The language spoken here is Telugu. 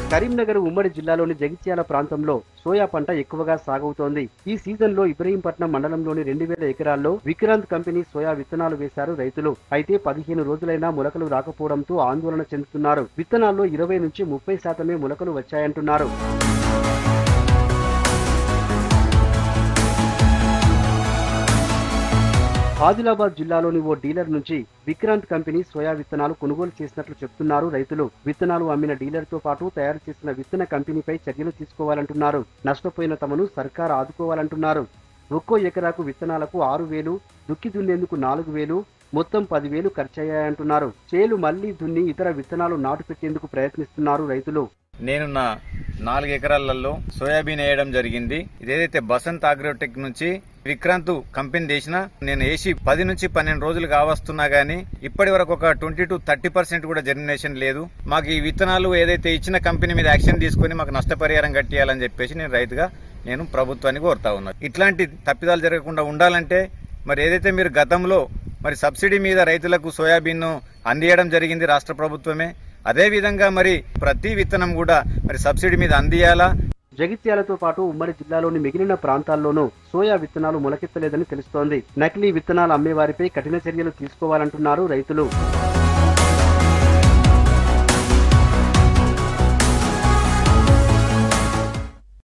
కరీంనగర్ ఉమ్మడి జిల్లాలోని జగిత్యాల ప్రాంతంలో సోయా పంట ఎక్కువగా సాగవుతోంది ఈ సీజన్ లో ఇబ్రహీంపట్నం మండలంలోని రెండు వేల ఎకరాల్లో విక్రాంత్ కంపెనీ సోయా విత్తనాలు వేశారు రైతులు అయితే పదిహేను రోజులైనా మొలకలు రాకపోవడంతో ఆందోళన చెందుతున్నారు విత్తనాల్లో ఇరవై నుంచి ముప్పై శాతమే మొలకలు వచ్చాయంటున్నారు ఆదిలాబాద్ జిల్లాలోని ఓ డీలర్ నుంచి విక్రాంత్ కంపెనీ సోయా విత్తనాలు కొనుగోలు చేసినట్లు చెప్తున్నారు రైతులు విత్తనాలు అమ్మిన డీలర్ తో పాటు తయారు చేసిన విత్తన కంపెనీపై చర్యలు తీసుకోవాలంటున్నారు నష్టపోయిన తమను సర్కార్ ఆదుకోవాలంటున్నారు ఒక్కో ఎకరాకు విత్తనాలకు ఆరు వేలు దుక్కి దున్నేందుకు నాలుగు వేలు మొత్తం పదివేలు ఖర్చయ్యాయంటున్నారు చేలు మళ్లీ దున్ని ఇతర విత్తనాలు నాటు పెట్టేందుకు ప్రయత్నిస్తున్నారు రైతులు నేను నా నాలుగు ఎకరాలలో సోయాబీన్ వేయడం జరిగింది ఇదేదైతే బసంత్ అగ్రోటెక్ నుంచి విక్రాంత్ కంపెనీ చేసిన నేను వేసి పది నుంచి పన్నెండు రోజులు కావస్తున్నా గానీ ఇప్పటి వరకు ఒక ట్వంటీ టు థర్టీ పర్సెంట్ కూడా జర్మినేషన్ లేదు మాకు ఈ విత్తనాలు ఏదైతే ఇచ్చిన కంపెనీ మీద యాక్షన్ తీసుకొని మాకు నష్టపరిహారం కట్టియాలని చెప్పేసి నేను రైతుగా నేను ప్రభుత్వానికి కోరుతా ఉన్నాను ఇట్లాంటి తప్పిదాలు జరగకుండా ఉండాలంటే మరి ఏదైతే మీరు గతంలో మరి సబ్సిడీ మీద రైతులకు సోయాబీన్ అందియడం జరిగింది రాష్ట్ర ప్రభుత్వమే అదే విధంగా మరి ప్రతి విత్తనం కూడా మరి సబ్సిడీ మీద అందియాలా జగిత్యాలతో పాటు ఉమ్మడి జిల్లాలోని మిగిలిన ప్రాంతాల్లోనూ సోయా విత్తనాలు మొలకెత్తలేదని తెలుస్తోంది నకిలీ విత్తనాలు అమ్మేవారిపై కఠిన చర్యలు తీసుకోవాలంటున్నారు రైతులు